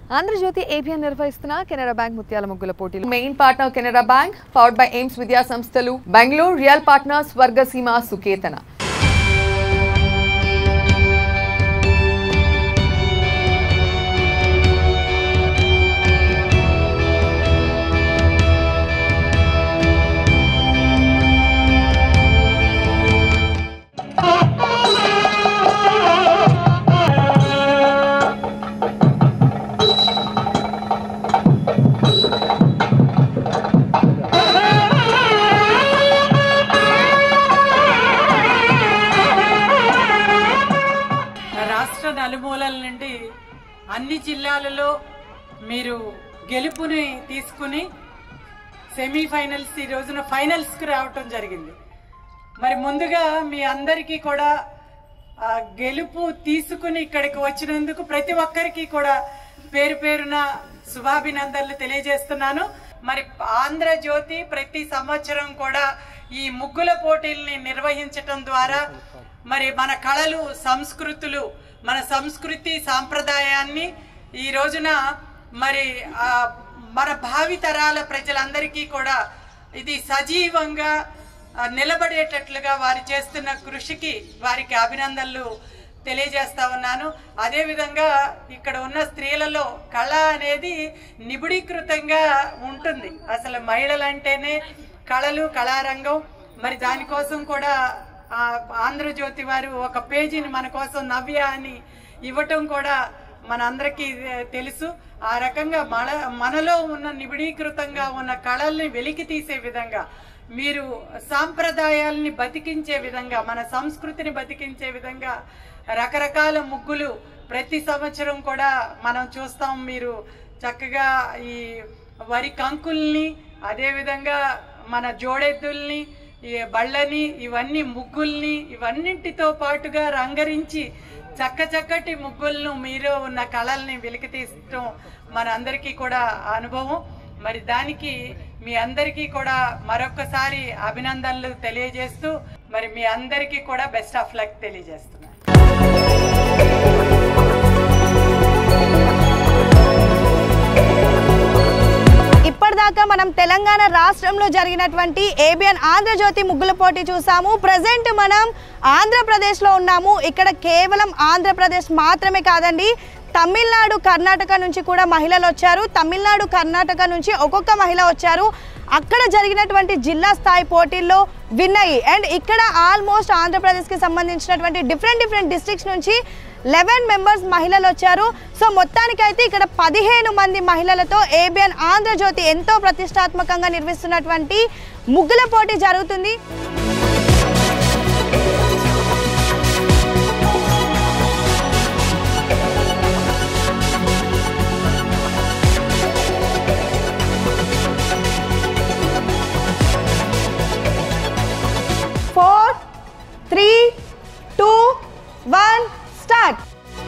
Andhra Jyothi ABN నిర్వహిస్తున్న Canara bank ముత్యాల ముగ్గుల పోటీలు main partner Canara bank powered by AIMS విద్యా సంస్థలు బెంగళూరు రియల్ పార్ట్నర్ స్వర్గసీమ సుకేతన రాష్ట్ర నలుమూలల నుండి అన్ని జిల్లాలలో మీరు గెలుపుని తీసుకుని సెమీఫైనల్స్ ఈ రోజున ఫైనల్స్కి రావటం జరిగింది మరి ముందుగా మీ అందరికీ కూడా ఆ, గెలుపు తీసుకుని ఇక్కడికి వచ్చినందుకు ప్రతి ఒక్కరికి కూడా పేరు పేరున శుభాభినందనలు తెలియజేస్తున్నాను మరి ఆంధ్రజ్యోతి ప్రతి సంవత్సరం కూడా ఈ ముగ్గుల పోటీల్ని నిర్వహించటం ద్వారా మరి మన కళలు సంస్కృతులు మన సంస్కృతి సాంప్రదాయాన్ని ఈ రోజున మరి ఆ, మన భావి తరాల ప్రజలందరికీ కూడా ఇది సజీవంగా ఆ, నిలబడేటట్లుగా వారు చేస్తున్న కృషికి వారికి అభినందనలు తెలియజేస్తా ఉన్నాను అదేవిధంగా ఇక్కడ ఉన్న స్త్రీలలో కళ అనేది నిబిడీకృతంగా ఉంటుంది అసలు మహిళలంటేనే కళలు కళారంగం మరి దానికోసం కూడా ఆ, ఆంధ్రజ్యోతి వారు ఒక పేజీని మన కోసం నవ్య అని ఇవ్వటం కూడా మనందరికీ తెలుసు ఆ రకంగా మన మనలో ఉన్న నిబిడీకృతంగా ఉన్న కళల్ని వెలికి తీసే విధంగా మీరు సాంప్రదాయాల్ని బతికించే విధంగా మన సంస్కృతిని బతికించే విధంగా రకరకాల ముగ్గులు ప్రతి సంవత్సరం కూడా మనం చూస్తాం మీరు చక్కగా ఈ వరి కంకుల్ని అదేవిధంగా మన జోడెద్దుల్ని ఈ బళ్ళని ఇవన్నీ ముగ్గుల్ని ఇవన్నింటితో పాటుగా రంగరించి చక్క చక్కటి ముగ్గులను మీరు ఉన్న కళల్ని వెలికి తీయటం మన అందరికీ కూడా అనుభవం మరి దానికి మీ అందరికీ కూడా మరొకసారి అభినందనలు తెలియజేస్తూ మరి మీ అందరికీ కూడా బెస్ట్ ఆఫ్ లక్ తెలియజేస్తున్నాను ఇప్పటిదాకా మనం తెలంగాణ రాష్ట్రంలో జరిగినటువంటి ఏబిఎన్ ఆంధ్రజ్యోతి ముగ్గుల పోటీ చూసాము ప్రజెంట్ మనం ఆంధ్రప్రదేశ్లో ఉన్నాము ఇక్కడ కేవలం ఆంధ్రప్రదేశ్ మాత్రమే కాదండి తమిళనాడు కర్ణాటక నుంచి కూడా మహిళలు వచ్చారు తమిళనాడు కర్ణాటక నుంచి ఒక్కొక్క మహిళ వచ్చారు అక్కడ జరిగినటువంటి జిల్లా స్థాయి పోటీల్లో విన్ అయ్యి అండ్ ఇక్కడ ఆల్మోస్ట్ ఆంధ్రప్రదేశ్కి సంబంధించినటువంటి డిఫరెంట్ డిఫరెంట్ డిస్ట్రిక్ట్స్ నుంచి లెవెన్ మెంబర్స్ మహిళలు వచ్చారు సో మొత్తానికైతే ఇక్కడ పదిహేను మంది మహిళలతో ఏబిఎన్ ఆంధ్రజ్యోతి ఎంతో ప్రతిష్టాత్మకంగా నిర్వహిస్తున్నటువంటి ముగ్గుల పోటీ జరుగుతుంది four three two one start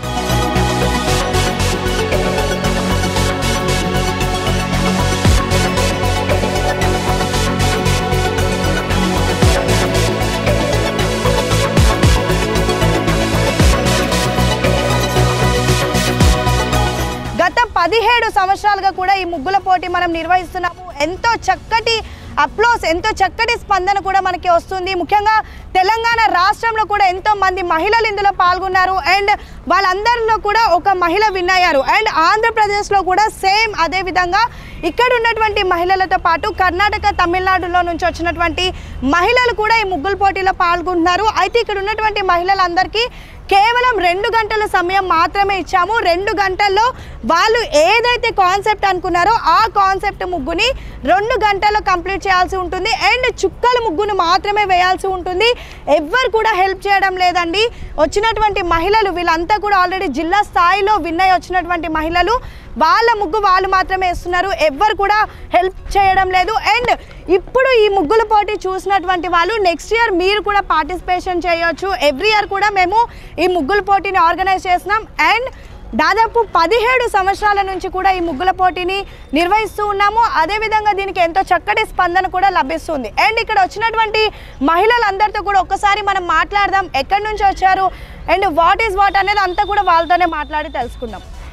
గత పదిహేడు సంవత్సరాలుగా కూడా ఈ ముగ్గుల పోటీ మనం నిర్వహిస్తున్నాము ఎంతో చక్కటి అప్లోస్ ఎంతో చక్కటి స్పందన కూడా మనకి వస్తుంది ముఖ్యంగా తెలంగాణ రాష్ట్రంలో కూడా ఎంతో మంది మహిళలు ఇందులో పాల్గొన్నారు అండ్ వాళ్ళందరిలో కూడా ఒక మహిళ విన్ అయ్యారు అండ్ ఆంధ్రప్రదేశ్లో కూడా సేమ్ అదే విధంగా ఇక్కడ ఉన్నటువంటి మహిళలతో పాటు కర్ణాటక తమిళనాడులో నుంచి వచ్చినటువంటి మహిళలు కూడా ఈ ముగ్గుల పోటీలో పాల్గొంటున్నారు అయితే ఇక్కడ ఉన్నటువంటి మహిళలందరికీ కేవలం రెండు గంటల సమయం మాత్రమే ఇచ్చాము రెండు గంటల్లో వాళ్ళు ఏదైతే కాన్సెప్ట్ అనుకున్నారో ఆ కాన్సెప్ట్ ముగ్గుని రెండు గంటల్లో కంప్లీట్ చేయాల్సి ఉంటుంది అండ్ చుక్కల ముగ్గును మాత్రమే వేయాల్సి ఉంటుంది ఎవ్వరు కూడా హెల్ప్ చేయడం లేదండి వచ్చినటువంటి మహిళలు వీళ్ళంతా కూడా ఆల్రెడీ జిల్లా స్థాయిలో విన్ అయి వచ్చినటువంటి మహిళలు వాళ్ళ ముగ్గు వాళ్ళు మాత్రమే ఇస్తున్నారు ఎవ్వరు కూడా హెల్ప్ చేయడం లేదు అండ్ ఇప్పుడు ఈ ముగ్గుల పోటీ చూసినటువంటి వాళ్ళు నెక్స్ట్ ఇయర్ మీరు కూడా పార్టిసిపేషన్ చేయొచ్చు ఎవ్రీ ఇయర్ కూడా మేము ఈ ముగ్గుల పోటీని ఆర్గనైజ్ చేస్తున్నాం అండ్ దాదాపు పదిహేడు సంవత్సరాల నుంచి కూడా ఈ ముగ్గుల పోటీని నిర్వహిస్తూ ఉన్నాము అదేవిధంగా దీనికి ఎంతో చక్కటి స్పందన కూడా లభిస్తుంది అండ్ ఇక్కడ వచ్చినటువంటి మహిళలందరితో కూడా ఒక్కసారి మనం మాట్లాడదాం ఎక్కడి నుంచి వచ్చారు అండ్ వాట్ ఈస్ వాట్ అనేది అంతా కూడా వాళ్ళతోనే మాట్లాడి తెలుసుకుందాం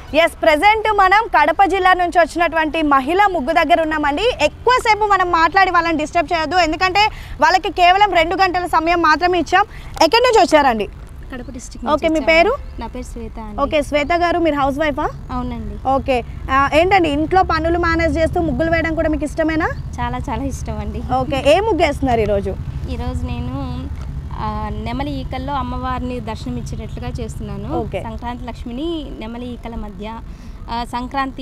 ఎస్ ప్రెసెంట్ మనం కడప జిల్లా నుంచి వచ్చినటువంటి మహిళ ముగ్గు దగ్గర ఉన్నామండి ఎక్కువసేపు మనం మాట్లాడి వాళ్ళని డిస్టర్బ్ చేయొద్దు ఎందుకంటే వాళ్ళకి కేవలం రెండు గంటల సమయం మాత్రమే ఇచ్చాం ఎక్కడి నుంచి వచ్చారండి కడప డిస్టిక్ ఓకే, మీ పేరు? నా పేరు శ్వేత అండి ఓకే శ్వేత గారు మీరు హౌస్ వైఫా అవునండి ఓకే ఆ, ఏంటండి ఇంట్లో పనులు మేనేజ్ చేస్తూ ముగ్గులు వేయడం కూడా మీకు ఇష్టమేనా చాలా చాలా ఇష్టం అండి ఓకే ఏ ముగ్గు వేస్తున్నారు ఈరోజు ఈరోజు నేను ఆ, నెమలి ఈకల్లో అమ్మవారిని దర్శనం ఇచ్చేటట్లుగా చేస్తున్నాను ఓకే. సంక్రాంతి లక్ష్మిని నెమలి ఈకల మధ్య ఆ, సంక్రాంతి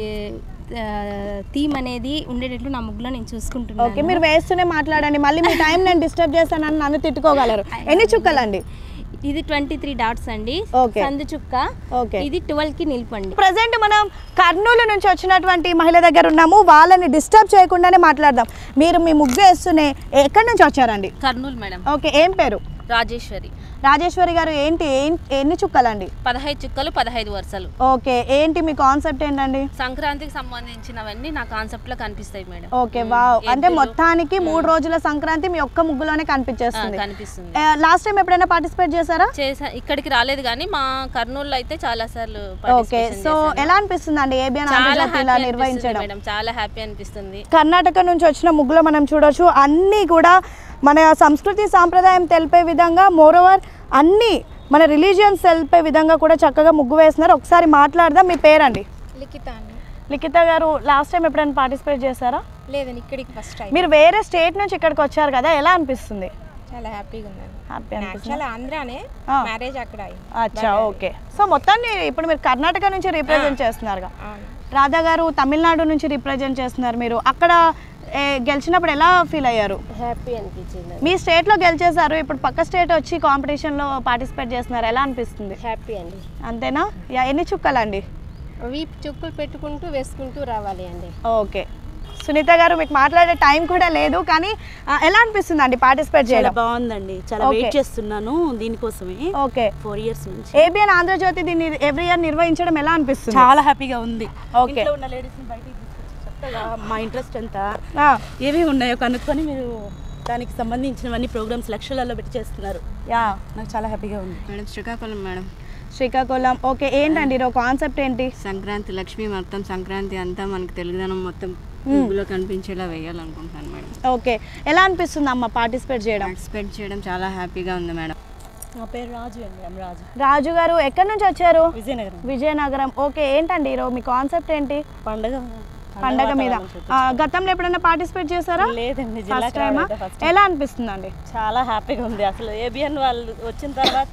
థీమ్ అనేది ఉండేటట్లు నా ముగ్గులో నేను ఓకే చూసుకుంటున్నాను మీరు వేస్తూనే మాట్లాడండి మళ్ళీ మీ టైం నేను డిస్టర్బ్ చేస్తానని నన్ను తిట్టుకోగలరు ఎన్ని చుక్కలండి ఇది ట్వంటీ త్రీ డాట్స్ అండి ఓకే. సందు చుక్క ఓకే. ఇది ట్వెల్వ్ కి నిలుపండి ప్రజెంట్ మనం కర్నూలు నుంచి వచ్చినటువంటి మహిళ దగ్గర ఉన్నాము వాళ్ళని డిస్టర్బ్ చేయకుండానే మాట్లాడదాం మీరు మీ ముగ్గు వేస్తూనే ఎక్కడి నుంచి వచ్చారండి కర్నూలు మేడం ఓకే ఏం పేరు రాజేశ్వరి రాజేశ్వరి గారు ఏంటి ఏం- ఎన్ని చుక్కలండి పదహైదు చుక్కలు పదహైదు వరుసలు ఓకే ఏంటి మీ కాన్సెప్ట్ ఏంటండి సంక్రాంతికి సంబంధించినవన్నీ నా కాన్సెప్ట్ లో కనిపిస్తాయి మేడం ఓకే వావ్ అంటే ఎద్దులు. మొత్తానికి మూడు రోజుల సంక్రాంతి మీ ఒక్క ముగ్గులోనే ఆ, కనిపించేస్తుంది కనిపిస్తుంది లాస్ట్ టైం ఎప్పుడైనా పార్టిసిపేట్ చేశారా చేసా ఇక్కడికి రాలేదు కానీ మా కర్నూలులో అయితే చాలా సార్లు ఓకే సో ఎలా అనిపిస్తుంది అండి ఏబిఎన్ చాలా ఆంధ్రజ్యోతి ఇలా హ్యాపీ అనిపిస్తుంది నిర్వహించడం మేడం చాలా హ్యాపీ అనిపిస్తుంది కర్ణాటక నుంచి వచ్చిన ముగ్గులు మనం చూడొచ్చు అన్నీ కూడా మన సంస్కృతి సాంప్రదాయం తెలిపే విధంగా మోరోవర్ అన్నీ మన రిలీజియన్స్ తెలిపే విధంగా కూడా చక్కగా ముగ్గు వేస్తున్నారు ఒకసారి మాట్లాడదాం మీ పేరండి లిఖిత అండి లిఖిత గారు లాస్ట్ టైం ఎప్పుడైనా పార్టిసిపేట్ చేశారా లేదండి ఇక్కడికి ఫస్ట్ టైం మీరు వేరే స్టేట్ నుంచి ఇక్కడికి వచ్చారు కదా ఎలా అనిపిస్తుంది చాలా హ్యాపీగా ఉన్నాను హ్యాపీ అనిపిస్తుంది ఆంధ్రానే ఆ. మ్యారేజ్ అక్కడ అచ్చా ఓకే సో మొత్తాన్ని ఇప్పుడు మీరు కర్ణాటక నుంచి రిప్రజెంట్ చేస్తున్నారుగా రాధా గారు తమిళనాడు నుంచి రిప్రజెంట్ చేస్తున్నారు మీరు అక్కడ ఏ, గెలిచినప్పుడు ఎలా ఫీల్ అయ్యారు హ్యాపీ అనిపించింది మీ స్టేట్లో గెలిచేశారు ఇప్పుడు పక్క స్టేట్ వచ్చి కాంపిటీషన్లో పార్టిసిపేట్ చేస్తున్నారు ఎలా అనిపిస్తుంది హ్యాపీ అండి అంతేనా యా ఎన్ని చుక్కలండి వీపు చుక్కులు పెట్టుకుంటూ వేసుకుంటూ రావాలి అండి ఓకే సునీత గారు మీకు మాట్లాడే టైం కూడా లేదు కానీ ఆ, ఎలా అనిపిస్తుంది అండి పార్టిసిపేట్ చాలా చేయడం బాగుందండి చాలా Okay. వెయిట్ చేస్తున్నాను దీనికోసమే ఓకే ఫోర్ ఇయర్స్ నుంచి ఏబిఎన్ ఆంధ్రజ్యోతి దీన్ని ఎవ్రీ ఇయర్ నిర్వహించడం ఎలా అనిపిస్తుంది చాలా హ్యాపీగా ఉంది Okay. ఇంట్లో ఉన్న లేడీస్ బయటికి తీసుకొచ్చి చక్కగా మా ఇంట్రెస్ట్ అంతా ఆ, ఏమేమి ఉన్నాయో కనుక్కొని మీరు దానికి సంబంధించినవన్నీ ప్రోగ్రామ్స్ లక్షలలో పెట్టి చేస్తున్నారు యా నాకు చాలా హ్యాపీగా ఉంది madam Srikakulam madam Srikakulam okay ఏంటండి ఈరోజు కాన్సెప్ట్ ఏంటి సంక్రాంతి లక్ష్మి మొత్తం సంక్రాంతి అంతా మనకి తెలుగుదనం మొత్తం ముగ్గులో కనిపించేలా వేయాలనుకుంటున్నాను మేడం ఓకే ఎలా అనిపిస్తుంది అమ్మ పార్టిసిపేట్ చేయడం పార్టిసిపేట్ చేయడం చాలా హ్యాపీగా ఉంది మేడం నా పేరు రాజు అండి ఎం రాజు రాజు గారు ఎక్కడి నుంచి వచ్చారు విజయనగరం విజయనగరం ఓకే ఏంటండి ఈరోజు మీ కాన్సెప్ట్ ఏంటి పండగ పండగ మీద వాతావరణం చూపించు. ఆ, గతంలో ఎప్పుడైనా పార్టిసిపేట్ చేశారా లేదండి ఫస్ట్ జిల్లాకి టైమా రావడం ఫస్ట్ ఎలా అనిపిస్తుందండి చాలా హ్యాపీగా ఉంది అసలు ఏబిఎన్ వాళ్ళు వచ్చిన తర్వాత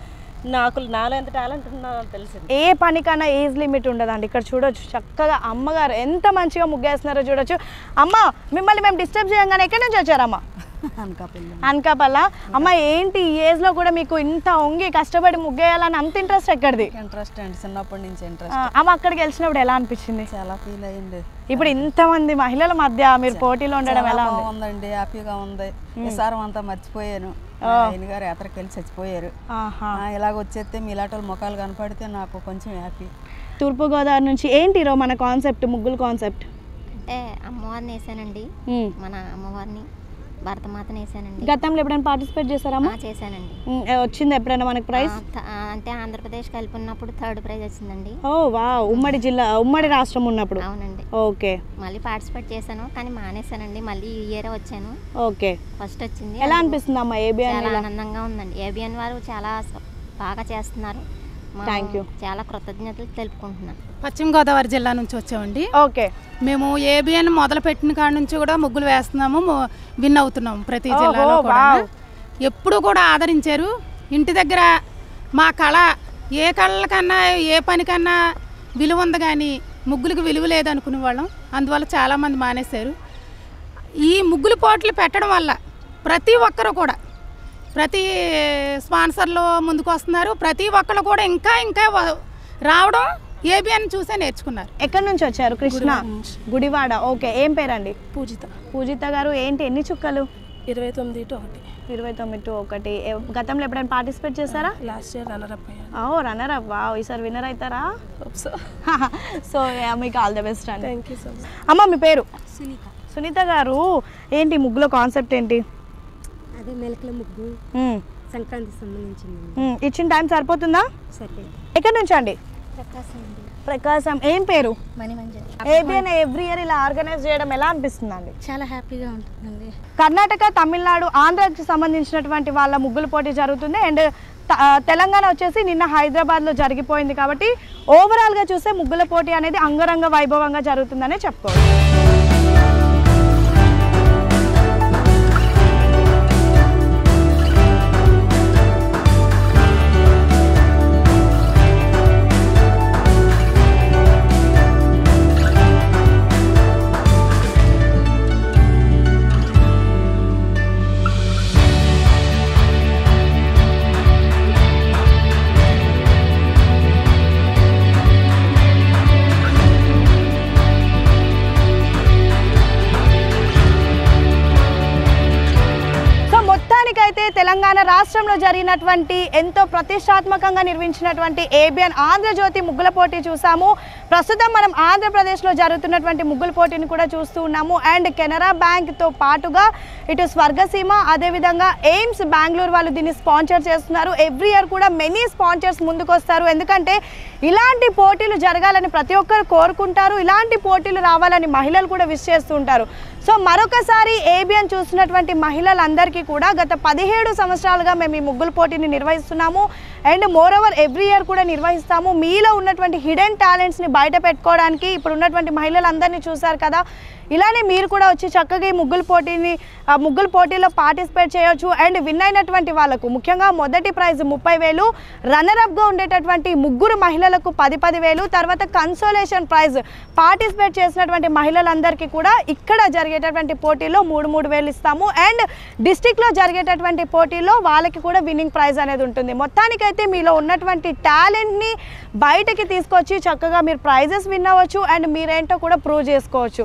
నాకు నాలో ఎంత టాలెంట్ ఉందో తెలిసింది ఏ పనికన్నా ఏజ్ లిమిట్ ఉండదండి ఇక్కడ చూడొచ్చు చక్కగా అమ్మగారు ఎంత మంచిగా ముగ్గేస్తున్నారో చూడొచ్చు అమ్మ మిమ్మల్ని మేము డిస్టర్బ్ చేయగానే ఎక్కడి నుంచి వచ్చారమ్మ అనకాపల్లి అనకాపల్ల అమ్మ ఏంటి ఈ ఏజ్లో కూడా మీకు ఇంత వంగి కష్టపడి ముగ్గేయాలని అంత ఇంట్రెస్ట్ ఎక్కడిది ఇంట్రెస్ట్ అండి చిన్నప్పటి నుంచి ఆ, ఇంట్రెస్ట్ అమ్మ అక్కడికి వెళ్ళినప్పుడు ఎలా అనిపించింది చాలా ఫీల్ అయ్యింది ఇప్పుడు ఇంతమంది మహిళల మధ్య మీరు పోటీలో ఉండడం ఎలా ఉంది బాగుందండి హ్యాపీగా ఉంది ఈసారం అంతా మర్చిపోయాను ఆయన గారు యాత్రకి వెళ్ళి చచ్చిపోయారు ఆహా ఆ, ఇలాగ వచ్చేస్తే మీ ఇలాంటి వాళ్ళ ముఖాలు కనపడితే నాకు కొంచెం హ్యాపీ తూర్పుగోదావరి నుంచి ఏంటి ఈరోజు మన కాన్సెప్ట్ ముగ్గులు కాన్సెప్ట్ అంటే అమ్మవారిని వేసానండి మన అమ్మవారిని భరతమాతని వేసానండి గతంలో ఎప్పుడైనా పార్టిసిపేట్ చేశారమ్మా ఆ, చేశానండి ఉమ్, ఏ, వచ్చింది ఎప్పుడైనా మనకి ప్రైజ్ ఆ, త- ఆ, అంటే ఆంధ్రప్రదేశ్ కలిపి ఉన్నప్పుడు థర్డ్ ప్రైజ్ వచ్చిందండి ఓ వా ఉమ్మడి జిల్లా ఉమ్మడి రాష్ట్రం ఉన్నప్పుడు అవునండి ఓకే మళ్ళీ పార్టిసిపేట్ చేశాను కానీ మానేశానండి మళ్ళీ ఈ ఇయర్ వచ్చాను ఓకే ఫస్ట్ వచ్చింది ఎలా అది అనిపిస్తుంది అమ్మా ఏబిఎన్ చాలా ఆనందంగా ఉందండి ఏబిఎన్ వారు చాలా స- బాగా చేస్తున్నారు మా Thank you. చాలా కృతజ్ఞతలు తెలుపుకుంటున్నాను పశ్చిమ గోదావరి జిల్లా నుంచి వచ్చామండి ఓకే మేము ఏబిఎన్ మొదలు పెట్టిన కాడ నుంచి కూడా ముగ్గులు వేస్తున్నాము మొ- విన్ అవుతున్నాము ప్రతి ఓహో, జిల్లాలో కూడా వావ్. ఎప్పుడు కూడా ఆదరించారు ఇంటి దగ్గర మా కళ ఏ కళల కన్నా ఏ పనికన్నా విలువ ఉంది కానీ ముగ్గులకు విలువ లేదనుకునే వాళ్ళం అందువల్ల చాలామంది మానేశారు ఈ ముగ్గులు పోట్లు పెట్టడం వల్ల ప్రతి ఒక్కరు కూడా ప్రతి స్పాన్సర్లు ముందుకు వస్తున్నారు ప్రతి ఒక్కరు కూడా ఇంకా ఇంకా వ- రావడం ఏబిఎన్ చూసే నేర్చుకున్నారు ఎక్కడి నుంచి వచ్చారు కృష్ణ గుడివాడ ఓకే ఏం పేరండి పూజిత పూజిత గారు ఏంటి ఎన్ని చుక్కలు ఇరవై తొమ్మిది టు ఒకటి ఇరవై తొమ్మిది to ఒకటి ఏ- గతంలో ఎప్పుడైనా పార్టిసిపేట్ చేశారా లాస్ట్ ఇయర్ రన్నర్ అప్ అయ్యాను ఓ రన్నర్ అప్ వా ఈసారి విన్నర్ అవుతారా సో సో మీకు ఆల్ ద బెస్ట్ అండి థ్యాంక్ యూ సో మచ్ అమ్మ మీ పేరు సునీత సునీత గారు ఏంటి ముగ్గులో కాన్సెప్ట్ ఏంటి అదే మెలకల ముగ్గు మ్మ్. సంక్రాంతికి సంబంధించింది మ్మ్. ఇచ్చిన టైం సరిపోతుందా సరే ఎక్కడి నుంచి అండి ప్రకాశం అండి ప్రకాశం ఏం పేరు Mani Manjari ABN every year ఇలా ఆర్గనైజ్ చేయడం ఎలా అనిపిస్తుందండి చాలా హ్యాపీగా ఉంటుందండి కర్ణాటక తమిళనాడు ఆంధ్రాకి సంబంధించినటువంటి వాళ్ళ ముగ్గుల పోటీ జరుగుతుంది అండ్ త- ఆ, తెలంగాణ వచ్చేసి నిన్న హైదరాబాద్లో జరిగిపోయింది కాబట్టి ఓవరాల్గా చూస్తే ముగ్గుల పోటీ అనేది అంగరంగ వైభవంగా జరుగుతుందనే చెప్పుకోవచ్చు సో మొత్తానికైతే తెలంగాణ రాష్ట్రంలో జరిగినటువంటి ఎంతో ప్రతిష్టాత్మకంగా నిర్మించినటువంటి ఏబిఎన్ ఆంధ్రజ్యోతి ముగ్గుల పోటీ చూసాము ప్రస్తుతం మనం ఆంధ్రప్రదేశ్లో జరుగుతున్నటువంటి ముగ్గుల పోటీని కూడా చూస్తూ ఉన్నాము అండ్ కెనరా బ్యాంక్తో పాటుగా ఇటు స్వర్గసీమ అదేవిధంగా ఎయిమ్స్ బెంగళూరు వాళ్ళు దీన్ని స్పాన్సర్ చేస్తున్నారు ఎవ్రీ ఇయర్ కూడా మెనీ స్పాన్సర్స్ ముందుకు వస్తారు ఎందుకంటే ఇలాంటి పోటీలు జరగాలని ప్రతి ఒక్కరు కోరుకుంటారు ఇలాంటి పోటీలు రావాలని మహిళలు కూడా విష్ చేస్తూ ఉంటారు సో మరొకసారి ఏబిఎన్ చూస్తున్నటువంటి మహిళలందరికీ కూడా గత పదిహేడు సంవత్సరాలుగా మేము ఈ ముగ్గుల పోటీని నిర్వహిస్తున్నాము and moreover every year కూడా నిర్వహిస్తాము మీలో ఉన్నటువంటి హిడెన్ టాలెంట్స్ని బయట పెట్టుకోవడానికి ఇప్పుడు ఉన్నటువంటి మహిళలందరినీ చూశారు కదా ఇలానే మీరు కూడా వచ్చి చక్కగా ఈ ముగ్గుల పోటీని ఆ ముగ్గుల పోటీలో పార్టిసిపేట్ చేయొచ్చు అండ్ విన్ అయినటువంటి వాళ్ళకు ముఖ్యంగా మొదటి ప్రైజ్ ముప్పై వేలు రన్నరప్గా ఉండేటటువంటి ముగ్గురు మహిళలకు పది పది వేలు తర్వాత కన్సోలేషన్ ప్రైజ్ పార్టిసిపేట్ చేసినటువంటి మహిళలందరికీ కూడా ఇక్కడ జరిగేటటువంటి పోటీలో మూడు మూడు వేలు ఇస్తాము అండ్ డిస్టిక్లో జరిగేటటువంటి పోటీలో వాళ్ళకి కూడా విన్నింగ్ ప్రైజ్ అనేది ఉంటుంది మొత్తానికైతే మీలో ఉన్నటువంటి టాలెంట్ని బయటకి తీసుకొచ్చి చక్కగా మీరు ప్రైజెస్ విన్ అవ్వచ్చు అండ్ మీరేంటో కూడా ప్రూవ్ చేసుకోవచ్చు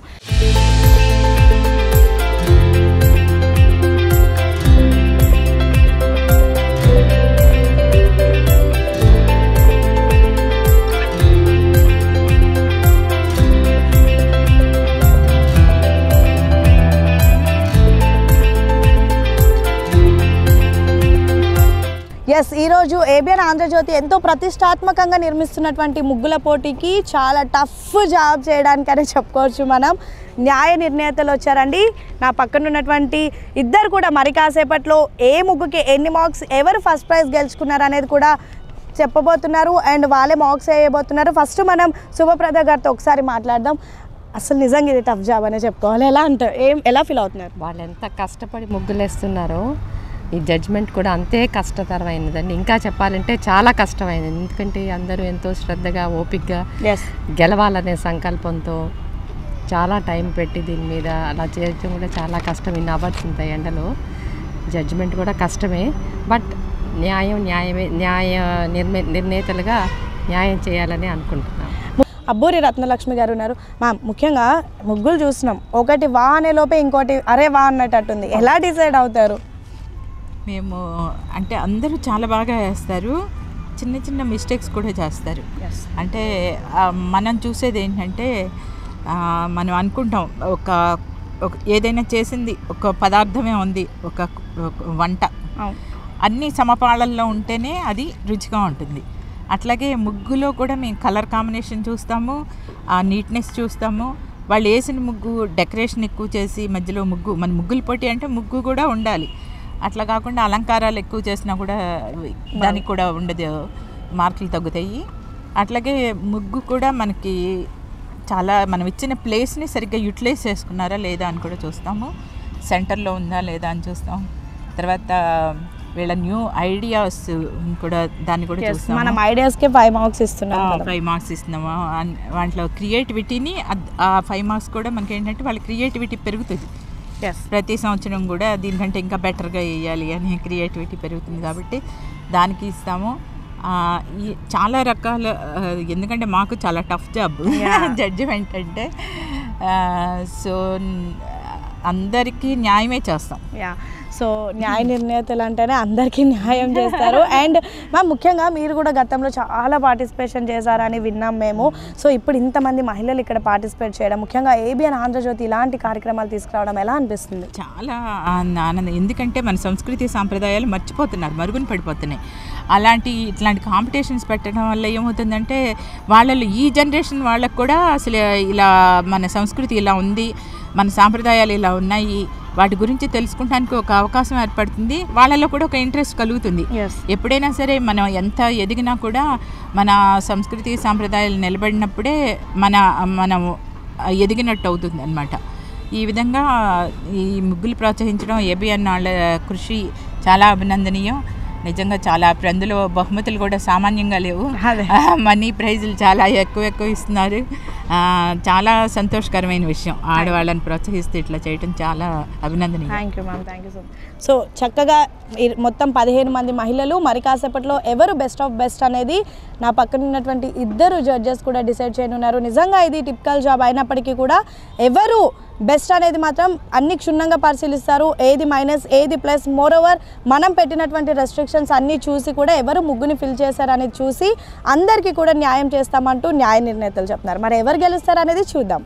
ఎస్ ఈరోజు ఏబిఎన్ ఆంధ్రజ్యోతి ఎంతో ప్రతిష్టాత్మకంగా నిర్మిస్తున్నటువంటి ముగ్గుల పోటీకి చాలా టఫ్ జాబ్ చేయడానికనే చెప్పుకోవచ్చు మనం న్యాయ నిర్ణేతలు వచ్చారండి నా పక్కన ఉన్నటువంటి ఇద్దరు కూడా మరి కాసేపట్లో ఏ ముగ్గుకి ఎన్ని మార్క్స్ ఎవరు ఫస్ట్ ప్రైజ్ గెలుచుకున్నారు అనేది కూడా చెప్పబోతున్నారు అండ్ వాళ్ళే మార్క్స్ వేయబోతున్నారు ఫస్ట్ మనం శుభప్రద గారితో ఒకసారి మాట్లాడదాం అసలు నిజంగా ఇది టఫ్ జాబ్ అనే చెప్పుకోవాలి ఎలా అంటారు ఏం ఎలా ఫీల్ అవుతున్నారు వాళ్ళు ఎంత కష్టపడి ముగ్గులేస్తున్నారో ఈ జడ్జ్మెంట్ కూడా అంతే కష్టతరమైనదండి ఇంకా చెప్పాలంటే చాలా కష్టమైనది ఎందుకంటే అందరూ ఎంతో శ్రద్ధగా ఓపికగా ఎస్ గెలవాలనే సంకల్పంతో చాలా టైం పెట్టి దీని మీద అలా చేయడం కూడా చాలా కష్టం ఇన్ని అవర్స్ ఉంటాయి ఎండలో జడ్జ్మెంట్ కూడా కష్టమే బట్ న్యాయం న్యాయమే న్యాయ నిర్మే నిర్ణేతలుగా న్యాయం చేయాలని అనుకుంటున్నాను అబ్బూరి రత్నలక్ష్మి గారు ఉన్నారు మ్యామ్ ముఖ్యంగా ముగ్గులు చూస్తున్నాం ఒకటి వా అనే లోపే ఇంకోటి అరే వా అన్నట్టుంది ఎలా డిసైడ్ అవుతారు మేము అంటే అందరూ చాలా బాగా వేస్తారు చిన్న చిన్న మిస్టేక్స్ కూడా చేస్తారు అంటే ఆ, మనం చూసేది ఏంటంటే ఆ, మనం అనుకుంటాం ఒక ఒక ఏదైనా చేసింది ఒక పదార్థమే ఉంది ఒక ఒక వంట అన్ని సమపాళల్లో ఉంటేనే అది రుచిగా ఉంటుంది అట్లాగే ముగ్గులో కూడా మేము కలర్ కాంబినేషన్ చూస్తాము ఆ నీట్నెస్ చూస్తాము వాళ్ళు వేసిన ముగ్గు డెకరేషన్ ఎక్కువ చేసి మధ్యలో ముగ్గు మన ముగ్గులు పొట్టి అంటే ముగ్గు కూడా ఉండాలి అట్లా కాకుండా అలంకారాలు ఎక్కువ చేసినా కూడా దానికి కూడా ఉండదు మార్కులు తగ్గుతాయి అట్లాగే ముగ్గు కూడా మనకి చాలా మనం ఇచ్చిన ప్లేస్ని సరిగ్గా యూటిలైజ్ చేసుకున్నారా లేదా అని కూడా చూస్తాము సెంటర్లో ఉందా లేదా అని చూస్తాం తర్వాత వీళ్ళ న్యూ ఐడియాస్ కూడా దాన్ని కూడా Yes, చూస్తాము మనం ఐడియాస్కే ఫైవ్ మార్క్స్ ఇస్తున్నాం కదా. ఫైవ్ మార్క్స్ ఇస్తున్నాము అన్- వాటిలో క్రియేటివిటీని అద్- ఆ ఫైవ్ మార్క్స్ కూడా మనకి ఏంటంటే వాళ్ళ క్రియేటివిటీ పెరుగుతుంది ప్రతి సంవత్సరం కూడా దీనికంటే ఇంకా బెటర్గా వేయాలి అని క్రియేటివిటీ పెరుగుతుంది కాబట్టి దానికి ఇస్తాము ఆ, ఈ చాలా రకాల ఆ, ఎందుకంటే మాకు చాలా టఫ్ జాబ్ Yeah. జడ్జిమెంట్ అంటే సో అందరికీ న్యాయమే చేస్తాం యా సో న్యాయ నిర్ణేతలు అంటేనే అందరికీ న్యాయం చేస్తారు అండ్ మ్యామ్ ముఖ్యంగా మీరు కూడా గతంలో చాలా పార్టిసిపేషన్ చేశారని విన్నాం మేము సో ఇప్పుడు ఇంతమంది మహిళలు ఇక్కడ పార్టిసిపేట్ చేయడం ముఖ్యంగా ఏబిఎన్ ఆంధ్రజ్యోతి ఇలాంటి కార్యక్రమాలు తీసుకురావడం ఎలా అనిపిస్తుంది చాలా ఆనంద- ఆనందం ఎందుకంటే మన సంస్కృతి సాంప్రదాయాలు మర్చిపోతున్నారు మరుగున పడిపోతున్నాయి అలాంటి ఇట్లాంటి కాంపిటీషన్స్ పెట్టడం వల్ల ఏమవుతుందంటే వాళ్ళలో ఈ జనరేషన్ వాళ్ళకు కూడా అసలు ఇలా మన సంస్కృతి ఇలా ఉంది మన సాంప్రదాయాలు ఇలా ఉన్నాయి వాటి గురించి తెలుసుకోవడానికి ఒక అవకాశం ఏర్పడుతుంది వాళ్ళలో కూడా ఒక ఇంట్రెస్ట్ కలుగుతుంది ఎప్పుడైనా సరే మనం ఎంత ఎదిగినా కూడా మన సంస్కృతి సాంప్రదాయాలు నిలబడినప్పుడే మన మనం ఎదిగినట్టు అవుతుంది అనమాట ఈ విధంగా ఈ ముగ్గులు ప్రోత్సహించడం ఏబిఎన్ వాళ్ళ కృషి చాలా అభినందనీయం నిజంగా చాలా ఇప్పుడు అందులో బహుమతులు కూడా సామాన్యంగా లేవు మనీ ప్రైజులు చాలా ఎక్కువ ఎక్కువ ఇస్తున్నారు ఆ, చాలా సంతోషకరమైన విషయం ఆడవాళ్ళని ప్రోత్సహిస్తూ ఇట్లా చేయడం చాలా అభినందనీయం thank you ma'am thank you so so చక్కగా ఈ- మొత్తం పదిహేను మంది మహిళలు మరి కాసేపట్లో ఎవరు బెస్ట్ ఆఫ్ బెస్ట్ అనేది నా పక్కన ఉన్నటువంటి ఇద్దరు జడ్జెస్ కూడా డిసైడ్ చేయనున్నారు నిజంగా ఇది టిపికల్ జాబ్ అయినప్పటికీ కూడా ఎవరు బెస్ట్ అనేది మాత్రం అన్ని క్షుణ్ణంగా పరిశీలిస్తారు ఏది మైనస్ ఏది ప్లస్ మోర్ ఓవర్ మనం పెట్టినటువంటి రెస్ట్రిక్షన్స్ అన్నీ చూసి కూడా ఎవరు ముగ్గుని ఫిల్ చేశారనేది చూసి అందరికీ కూడా న్యాయం చేస్తామంటూ న్యాయ నిర్ణేతలు చెప్తున్నారు మరి ఎవరు గెలుస్తారు అనేది చూద్దాం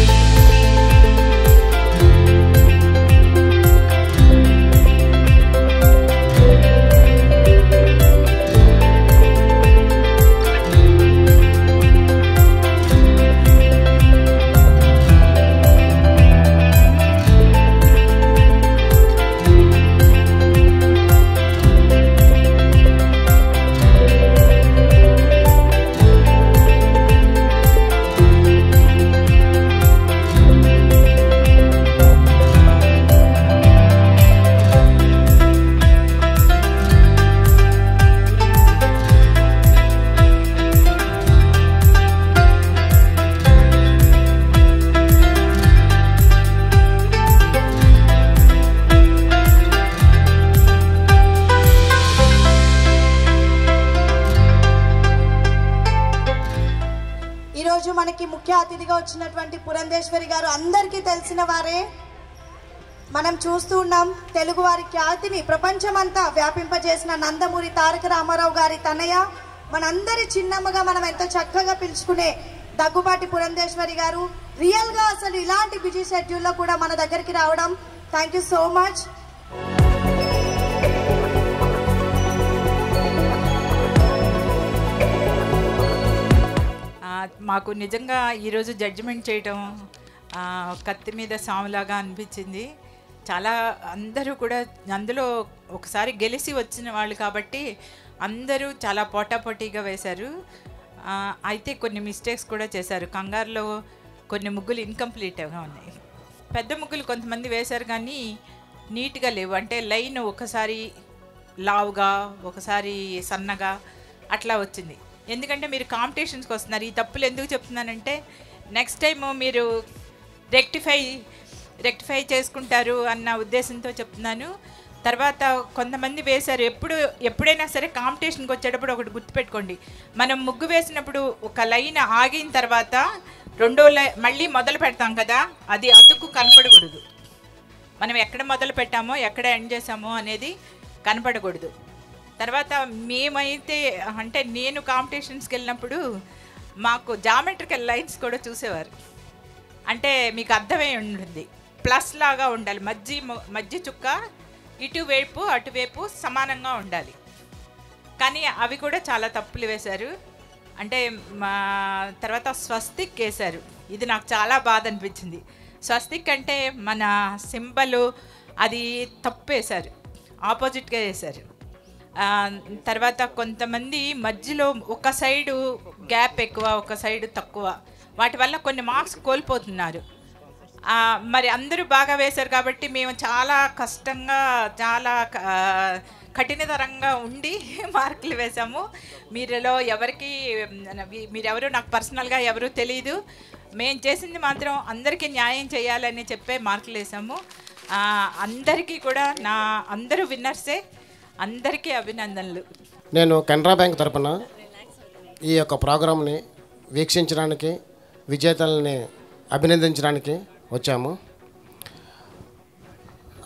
ఈరోజు మనకి ముఖ్య అతిథిగా వచ్చినటువంటి పురంధేశ్వరి గారు అందరికీ తెలిసిన వారే మనం చూస్తూ ఉన్నాం తెలుగు వారి ఖ్యాతిని ప్రపంచమంతా వ్యాపింపజేసిన నందమూరి తారక రామారావు గారి తనయ మనందరి చిన్నమ్మగా మనం ఎంతో చక్కగా పిలుచుకునే దగ్గుబాటి పురంధేశ్వరి గారు రియల్ గా అసలు ఇలాంటి బిజీ షెడ్యూల్లో కూడా మన దగ్గరికి రావడం థ్యాంక్ యూ సో మచ్ ఆ, మాకు నిజంగా ఈరోజు జడ్జిమెంట్ చేయటం ఆ, కత్తి మీద సాములాగా అనిపించింది చాలా అందరూ కూడా అందులో ఒకసారి గెలిచి వచ్చిన వాళ్ళు కాబట్టి అందరూ చాలా పోటాపోటీగా వేశారు ఆ, అయితే కొన్ని మిస్టేక్స్ కూడా చేశారు కంగారులో కొన్ని ముగ్గులు ఇన్కంప్లీట్గా ఉన్నాయి పెద్ద ముగ్గులు కొంతమంది వేశారు కానీ నీట్గా లేవు అంటే లైన్ ఒకసారి లావుగా ఒకసారి సన్నగా అట్లా వచ్చింది ఎందుకంటే మీరు కాంపిటీషన్స్కి వస్తున్నారు ఈ తప్పులు ఎందుకు చెప్తున్నానంటే నెక్స్ట్ టైం మీరు రెక్టిఫై రెక్టిఫై చేసుకుంటారు అన్న ఉద్దేశంతో చెప్తున్నాను తర్వాత కొంతమంది వేశారు ఎప్పుడు ఎప్పుడైనా సరే కాంపిటీషన్కి వచ్చేటప్పుడు ఒకటి గుర్తుపెట్టుకోండి మనం ముగ్గు వేసినప్పుడు ఒక లైన్ ఆగిన తర్వాత రెండో లై మళ్ళీ మొదలు పెడతాం కదా అది అతుకు కనపడకూడదు మనం ఎక్కడ మొదలు పెట్టామో ఎక్కడ ఎండ్ చేసామో అనేది కనపడకూడదు తర్వాత మేమైతే అంటే నేను కాంపిటీషన్స్కి వెళ్ళినప్పుడు మాకు జామెట్రికల్ లైన్స్ కూడా చూసేవారు అంటే మీకు అర్థమై ఉంటుంది ప్లస్ లాగా ఉండాలి మధ్య ము- మధ్య చుక్క ఇటువైపు అటువైపు సమానంగా ఉండాలి కానీ అవి కూడా చాలా తప్పులు వేశారు అంటే మా తర్వాత స్వస్తిక్ వేశారు ఇది నాకు చాలా బాధ అనిపించింది స్వస్తిక్ అంటే మన సింబలు అది తప్పు వేశారు ఆపోజిట్గా వేశారు ఆ, తర్వాత కొంతమంది మధ్యలో ఒక సైడు గ్యాప్ ఎక్కువ ఒక సైడు తక్కువ వాటి వల్ల కొన్ని మార్క్స్ కోల్పోతున్నారు ఆ, మరి అందరూ బాగా వేశారు కాబట్టి మేము చాలా కష్టంగా చాలా క- ఆ, కఠినతరంగా ఉండి మార్కులు వేశాము మీరులో ఎవరికి మీ- మీరెవరు నాకు పర్సనల్గా ఎవరు తెలియదు మేము చేసింది మాత్రం అందరికీ న్యాయం చేయాలని చెప్పే మార్కులు వేసాము ఆ, అందరికీ కూడా నా అందరూ విన్నర్సే అందరికీ అభినందనలు నేను కెనరా బ్యాంక్ తరపున ఈ యొక్క ప్రోగ్రామ్ని వీక్షించడానికి విజేతల్ని అభినందించడానికి వచ్చాము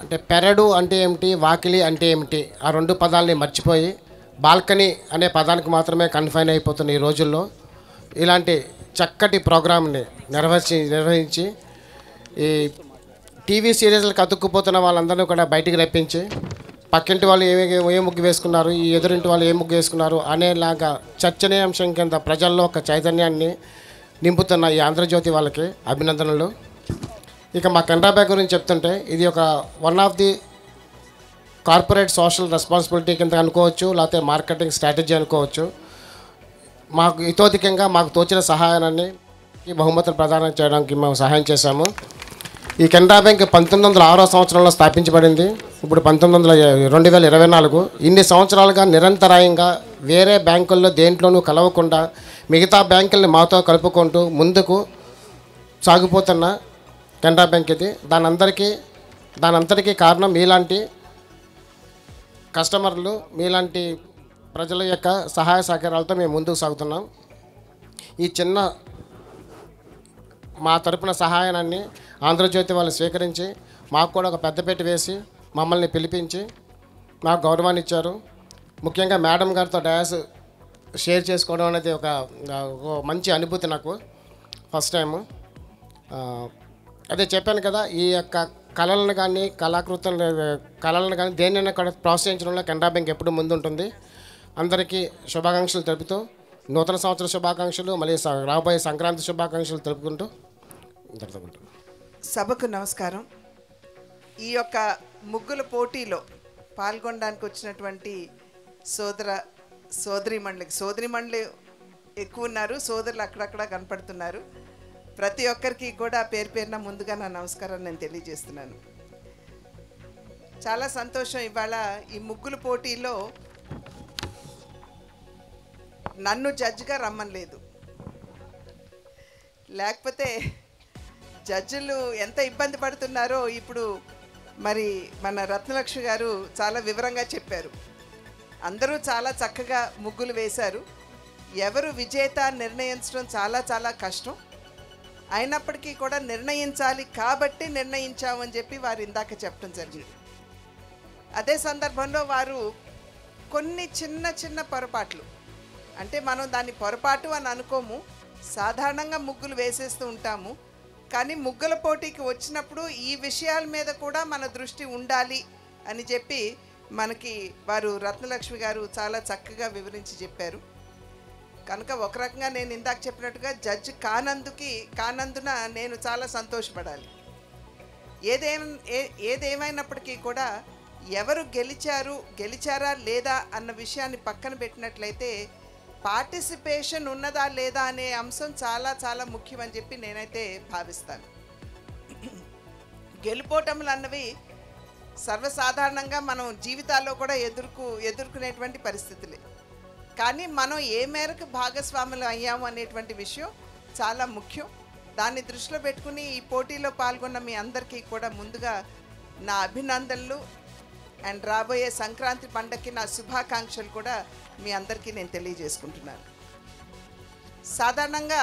అంటే పెరడు అంటే ఏమిటి వాకిలి అంటే ఏమిటి ఆ రెండు పదాలని మర్చిపోయి బాల్కనీ అనే పదానికి మాత్రమే కన్ఫైన్ అయిపోతున్న ఈ రోజుల్లో ఇలాంటి చక్కటి ప్రోగ్రామ్ని నిర్వహించి నిర్వహించి ఈ టీవీ సీరియల్కి అతుక్కుపోతున్న వాళ్ళందరినీ కూడా బయటికి రప్పించి పక్కింటి వాళ్ళు ఏ ఏ ముగ్గు వేసుకున్నారు ఈ ఎదురింటి వాళ్ళు ఏ ముగ్గు వేసుకున్నారు అనేలాగా చర్చనీయాంశం కింద ప్రజల్లో ఒక చైతన్యాన్ని నింపుతున్న ఈ ఆంధ్రజ్యోతి వాళ్ళకి అభినందనలు ఇక మా కెనరా బ్యాంక్ గురించి చెప్తుంటే ఇది ఒక one of the corporate social responsibility కింద అనుకోవచ్చు లేకపోతే మార్కెటింగ్ స్ట్రాటజీ అనుకోవచ్చు మాకు ఇతోధికంగా మాకు తోచిన సహాయాన్ని ఈ బహుమతులు ప్రదానం చేయడానికి మేము సహాయం చేశాము ఈ కెనరా బ్యాంక్ పంతొమ్మిది వందల ఆరో సంవత్సరంలో స్థాపించబడింది ఇప్పుడు పంతొమ్మిది వందల రెండు వేల ఇరవై నాలుగు ఇన్ని సంవత్సరాలుగా నిరంతరాయంగా వేరే బ్యాంకుల్లో దేంట్లోనూ కలవకుండా మిగతా బ్యాంకుల్ని మాతో కలుపుకుంటూ ముందుకు సాగిపోతున్న కెనరా బ్యాంక్ ఇది దాని అందరికీ దాని అంతటికీ కారణం మీలాంటి కస్టమర్లు మీలాంటి ప్రజల యొక్క సహాయ సహకారాలతో మేము ముందుకు సాగుతున్నాం ఈ చిన్న మా తరపున సహాయాన్ని ఆంధ్రజ్యోతి వాళ్ళు స్వీకరించి మాకు కూడా ఒక పెద్దపేట వేసి మమ్మల్ని పిలిపించి మాకు గౌరవాన్ని ఇచ్చారు ముఖ్యంగా మేడం గారితో డయాస్ షేర్ చేసుకోవడం అనేది ఒక ఒక మంచి అనుభూతి నాకు ఫస్ట్ టైము ఆ, అదే చెప్పాను కదా ఈ యొక్క కళలను కానీ కళాకృతులను కళలను కానీ దేనినైనా కూడా ప్రోత్సహించడంలో కెనరా బ్యాంక్ ఎప్పుడు ముందుంటుంది అందరికీ శుభాకాంక్షలు తెలుపుతూ నూతన సంవత్సర శుభాకాంక్షలు మళ్ళీ స- రాబోయే సంక్రాంతి శుభాకాంక్షలు తెలుపుకుంటూ ఇంతటితో ఉంటాను. సభకు నమస్కారం ఈ యొక్క ముగ్గుల పోటీలో పాల్గొనడానికి వచ్చినటువంటి సోదర సోదరి మండలికి సోదరి మండలి ఎక్కువ ఉన్నారు సోదరులు అక్కడక్కడ కనపడుతున్నారు ప్రతి ఒక్కరికి కూడా పేరు పేరున ముందుగా నా నమస్కారం నేను తెలియజేస్తున్నాను చాలా సంతోషం ఇవాళ ఈ ముగ్గుల పోటీలో నన్ను జడ్జిగా రమ్మనలేదు లేకపోతే జడ్జిలు ఎంత ఇబ్బంది పడుతున్నారో ఇప్పుడు మరి మన రత్నలక్ష్మి గారు చాలా వివరంగా చెప్పారు అందరూ చాలా చక్కగా ముగ్గులు వేశారు ఎవరు విజేత నిర్ణయించడం చాలా చాలా కష్టం అయినప్పటికీ కూడా నిర్ణయించాలి కాబట్టి నిర్ణయించామని చెప్పి వారు ఇందాక చెప్పడం జరిగింది అదే సందర్భంలో వారు కొన్ని చిన్న చిన్న పొరపాట్లు అంటే మనం దాన్ని పొరపాటు అని అనుకోము సాధారణంగా ముగ్గులు వేసేస్తూ ఉంటాము కానీ ముగ్గుల పోటీకి వచ్చినప్పుడు ఈ విషయాల మీద కూడా మన దృష్టి ఉండాలి అని చెప్పి మనకి వారు రత్నలక్ష్మి గారు చాలా చక్కగా వివరించి చెప్పారు కనుక ఒక రకంగా నేను ఇందాక చెప్పినట్టుగా జడ్జి కానందుకి కానందున నేను చాలా సంతోషపడాలి ఏదేం ఏ ఏదేమైనప్పటికీ కూడా ఎవరు గెలిచారు గెలిచారా లేదా అన్న విషయాన్ని పక్కన పెట్టినట్లయితే పార్టిసిపేషన్ ఉన్నదా లేదా అనే అంశం చాలా చాలా ముఖ్యమని చెప్పి నేనైతే భావిస్తాను గెలుపోటములు అన్నవి సర్వసాధారణంగా మనం జీవితాల్లో కూడా ఎదుర్కొ ఎదుర్కొనేటువంటి పరిస్థితులే కానీ మనం ఏ మేరకు భాగస్వాములు అయ్యాము అనేటువంటి విషయం చాలా ముఖ్యం దాన్ని దృష్టిలో పెట్టుకుని ఈ పోటీలో పాల్గొన్న మీ అందరికీ కూడా ముందుగా నా అభినందనలు అండ్ రాబోయే సంక్రాంతి పండగకి నా శుభాకాంక్షలు కూడా మీ అందరికీ నేను తెలియజేసుకుంటున్నాను సాధారణంగా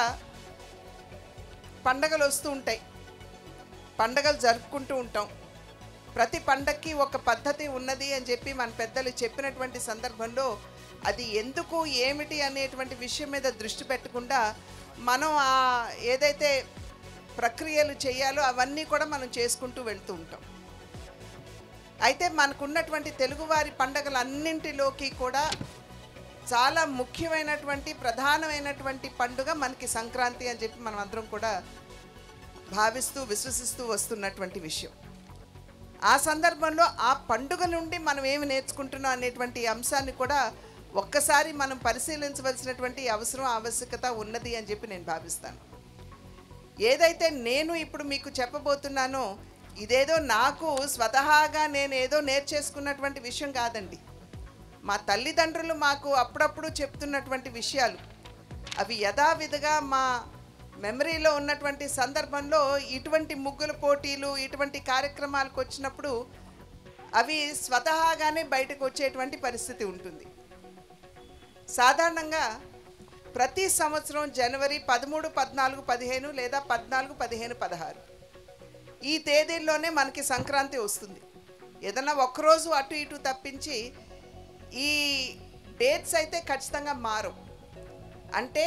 పండగలు వస్తూ ఉంటాయి పండగలు జరుపుకుంటూ ఉంటాం ప్రతి పండక్కి ఒక పద్ధతి ఉన్నది అని చెప్పి మన పెద్దలు చెప్పినటువంటి సందర్భంలో అది ఎందుకు ఏమిటి అనేటువంటి విషయం మీద దృష్టి పెట్టకుండా మనం ఆ ఏదైతే ప్రక్రియలు చేయాలో అవన్నీ కూడా మనం చేసుకుంటూ వెళ్తూ ఉంటాం అయితే మనకున్నటువంటి తెలుగువారి పండగలన్నింటిలోకి కూడా చాలా ముఖ్యమైనటువంటి ప్రధానమైనటువంటి పండుగ మనకి సంక్రాంతి అని చెప్పి మనం అందరం కూడా భావిస్తూ విశ్వసిస్తూ వస్తున్నటువంటి విషయం ఆ సందర్భంలో ఆ పండుగ నుండి మనం ఏమి నేర్చుకుంటున్నాం అనేటువంటి అంశాన్ని కూడా ఒక్కసారి మనం పరిశీలించవలసినటువంటి అవసరం ఆవశ్యకత ఉన్నది అని చెప్పి నేను భావిస్తాను ఏదైతే నేను ఇప్పుడు మీకు చెప్పబోతున్నానో ఇదేదో నాకు స్వతహాగా నేను ఏదో నేర్చేసుకున్నటువంటి విషయం కాదండి మా తల్లిదండ్రులు మాకు అప్పుడప్పుడు చెప్తున్నటువంటి విషయాలు అవి యథావిధిగా మా మెమరీలో ఉన్నటువంటి సందర్భంలో ఇటువంటి ముగ్గుల పోటీలు ఇటువంటి కార్యక్రమాలకు వచ్చినప్పుడు అవి స్వతహాగానే బయటకు వచ్చేటువంటి పరిస్థితి ఉంటుంది సాధారణంగా ప్రతి సంవత్సరం జనవరి పదమూడు పద్నాలుగు పదిహేను లేదా పద్నాలుగు పదిహేను పదహారు ఈ తేదీల్లోనే మనకి సంక్రాంతి వస్తుంది ఏదన్నా ఒక్కరోజు అటు ఇటు తప్పించి ఈ డేట్స్ అయితే ఖచ్చితంగా మారు అంటే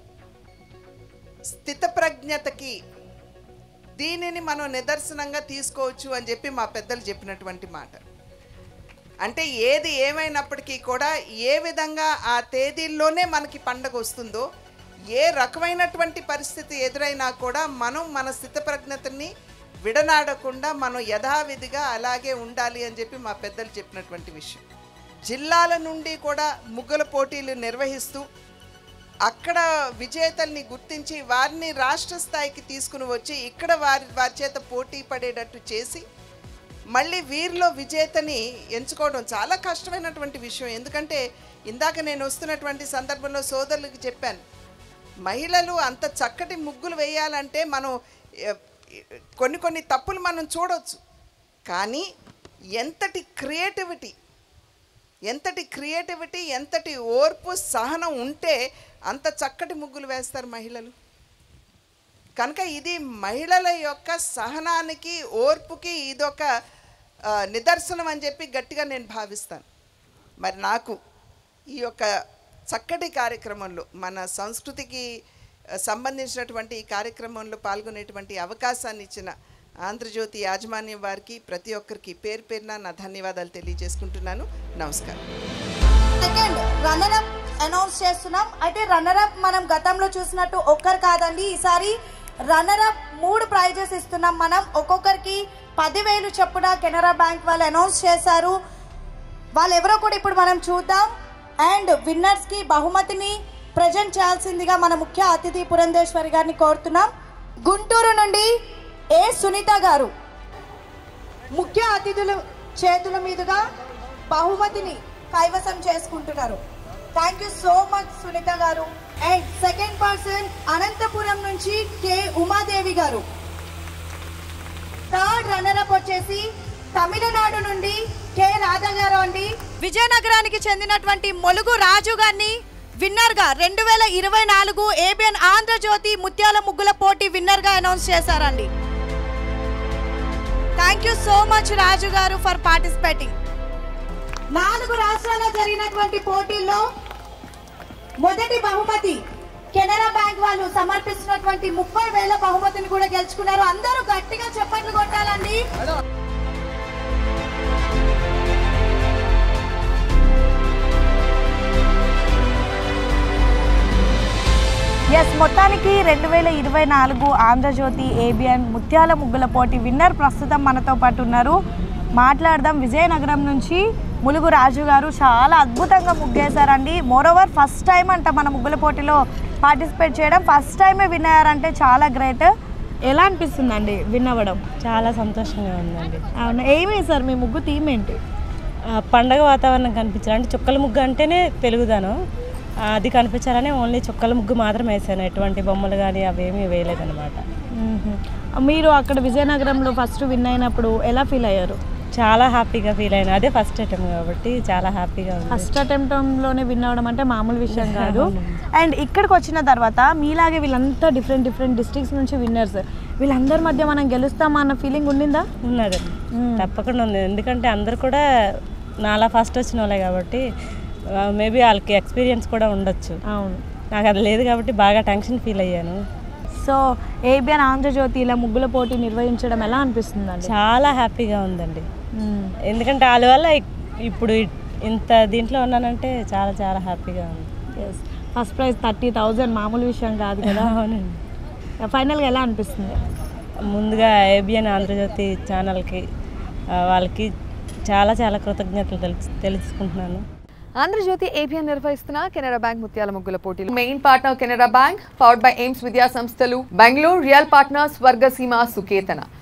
స్థితప్రజ్ఞతకి దీనిని మనం నిదర్శనంగా తీసుకోవచ్చు అని చెప్పి మా పెద్దలు చెప్పినటువంటి మాట అంటే ఏది ఏమైనప్పటికీ కూడా ఏ విధంగా ఆ తేదీల్లోనే మనకి పండగ వస్తుందో ఏ రకమైనటువంటి పరిస్థితి ఎదురైనా కూడా మనం మన స్థితప్రజ్ఞతని విడనాడకుండా మనం యథావిధిగా అలాగే ఉండాలి అని చెప్పి మా పెద్దలు చెప్పినటువంటి విషయం జిల్లాల నుండి కూడా ముగ్గుల పోటీలు నిర్వహిస్తూ అక్కడ విజేతల్ని గుర్తించి వారిని రాష్ట్ర స్థాయికి తీసుకుని వచ్చి ఇక్కడ వారి వారి చేత పోటీ పడేటట్టు చేసి మళ్ళీ వీరిలో విజేతని ఎంచుకోవడం చాలా కష్టమైనటువంటి విషయం ఎందుకంటే ఇందాక నేను వస్తున్నటువంటి సందర్భంలో సోదరులకు చెప్పాను మహిళలు అంత చక్కటి ముగ్గులు వేయాలంటే మనం ఎ, కొన్ని కొన్ని తప్పులు మనం చూడవచ్చు కానీ ఎంతటి క్రియేటివిటీ ఎంతటి క్రియేటివిటీ ఎంతటి ఓర్పు సహనం ఉంటే అంత చక్కటి ముగ్గులు వేస్తారు మహిళలు కనుక ఇది మహిళల యొక్క సహనానికి ఓర్పుకి ఇదొక ఆ, నిదర్శనం అని చెప్పి గట్టిగా నేను భావిస్తాను మరి నాకు ఈ యొక్క చక్కటి కార్యక్రమంలో మన సంస్కృతికి ఆ, సంబంధించినటువంటి ఈ కార్యక్రమంలో పాల్గొనేటువంటి అవకాశాన్ని ఇచ్చిన ఆంధ్రజ్యోతి యాజమాన్యం వారికి ప్రతి ఒక్కరికి పేరు పేరున నా ధన్యవాదాలు తెలియజేసుకుంటున్నాను నమస్కారం సెకండ్ రన్నర్ అప్ అనౌన్స్ చేస్తున్నాం అయితే రన్నర్ అప్ మనం గతంలో చూసినట్టు ఒక్కరు కాదండి ఈసారి రన్నర్ అప్ మూడు ప్రైజెస్ ఇస్తున్నాం మనం ఒక్కొక్కరికి పదివేలు చొప్పున కెనరా బ్యాంక్ వాళ్ళు అనౌన్స్ చేశారు వాళ్ళు ఎవరో కూడా ఇప్పుడు మనం చూద్దాం అండ్ విన్నర్స్ కి బహుమతిని ప్రజెంట్ చేయాల్సిందిగా మన ముఖ్య అతిథి పురంధేశ్వరి గారిని కోరుతున్నాం గుంటూరు నుండి ఏ సునీత గారు ముఖ్య అతిథుల చేతుల మీదుగా బహుమతిని కైవసం చేసుకుంటున్నారు thank you so much Sunitha garu and second person Anantapuram నుంచి కె ఉమాదేవి గారు థర్డ్ రన్నర్ అప్ వచ్చేసి తమిళనాడు నుండి కె రాధా గారు అండి విజయనగరానికి చెందినటువంటి మొలుగు రాజు గారిని విన్నర్ గా రెండు వేల ఇరవై నాలుగు ఏబిఎన్ ఆంధ్రజ్యోతి ముత్యాల ముగ్గుల పోటీ విన్నర్ గా అనౌన్స్ చేశారండి thank you so much Raju garu for participating నాలుగు రాష్ట్రాల్లో జరిగినటువంటి పోటీల్లో మొదటి బహుమతి కెనరా బ్యాంక్ వాళ్ళు సమర్పిస్తున్నటువంటి ముప్పై వేల బహుమతిని కూడా గెలుచుకున్నారు అందరూ గట్టిగా చప్పట్లు కొట్టాలండి ఎస్ మొత్తానికి రెండు వేల ఇరవై నాలుగు ఆంధ్రజ్యోతి ఏబిఎన్ ముత్యాల ముగ్గుల పోటీ విన్నర్ ప్రస్తుతం మనతో పాటు ఉన్నారు మాట్లాడదాం విజయనగరం నుంచి ములుగు రాజు గారు చాలా అద్భుతంగా ముగ్గేశారండి మోరోవర్ ఫస్ట్ టైం అంట మన ముగ్గుల పోటీలో పార్టిసిపేట్ చేయడం ఫస్ట్ టైమే విన్ అయ్యారంటే చాలా గ్రేట్ ఎలా అనిపిస్తుందండి విన్ అవ్వడం చాలా సంతోషంగా ఉందండి అవును ఏమి సార్ మీ ముగ్గు థీమ్ ఏంటి ఆ, పండగ వాతావరణం కనిపించాలి అంటే చుక్కల ముగ్గు అంటేనే తెలుగుదాను ఆ, అది కనిపించాలని ఓన్లీ చుక్కల ముగ్గు మాత్రం వేసాను ఎటువంటి బొమ్మలు కానీ అవేమీ వేయలేదన్నమాట మీరు అక్కడ విజయనగరంలో ఫస్ట్ విన్ అయినప్పుడు ఎలా ఫీల్ అయ్యారు చాలా హ్యాపీగా ఫీల్ అయినా అదే ఫస్ట్ అటెంప్ట్ కాబట్టి చాలా హ్యాపీగా ఉంది ఫస్ట్ అటెంప్ట్లోనే విన్ అవ్వడం అంటే మామూలు విషయం కాదు అండ్ ఇక్కడికి వచ్చిన తర్వాత మీలాగే వీళ్ళంతా డిఫరెంట్ డిఫరెంట్ డిస్ట్రిక్ట్స్ నుంచి విన్నర్స్ వీళ్ళందరి మధ్య మనం గెలుస్తామా అన్న ఫీలింగ్ ఉండిందా ఉన్నదండి తప్పకుండా ఉంది ఎందుకంటే అందరు కూడా నాలా ఫస్ట్ వచ్చిన వాళ్ళే కాబట్టి మేబీ వాళ్ళకి ఎక్స్పీరియన్స్ కూడా ఉండొచ్చు అవును నాకు అది లేదు కాబట్టి బాగా టెన్షన్ ఫీల్ అయ్యాను సో ఏబిఎన్ ఆంధ్రజ్యోతి ఇలా ముగ్గుల పోటీ నిర్వహించడం ఎలా అనిపిస్తుందండి చాలా హ్యాపీగా ఉందండి ఎందుకంటే వాళ్ళ వల్ల ఇ- ఇప్పుడు ఇ- ఇంత దీంట్లో ఉన్నానంటే చాలా చాలా హ్యాపీగా ఉంది ఫస్ట్ ప్రైజ్ థర్టీ థౌజండ్ మామూలు విషయం కాదు కదా అవునండి ఫైనల్గా ఎలా అనిపిస్తుంది ముందుగా ఏబిఎన్ ఆంధ్రజ్యోతి ఛానల్కి ఆ, వాళ్ళకి చాలా చాలా కృతజ్ఞతలు తెలుసు తెలుసుకుంటున్నాను ఆంధ్రజ్యోతి ఏబిఎన్ నిర్వహిస్తున్న కెనరా బ్యాంక్ ముత్యాల ముగ్గుల పోటీలు main partner Canara bank powered by AIMS విద్యా సంస్థలు బెంగళూరు రియల్ పార్ట్నర్ స్వర్గసీమ సుకేతన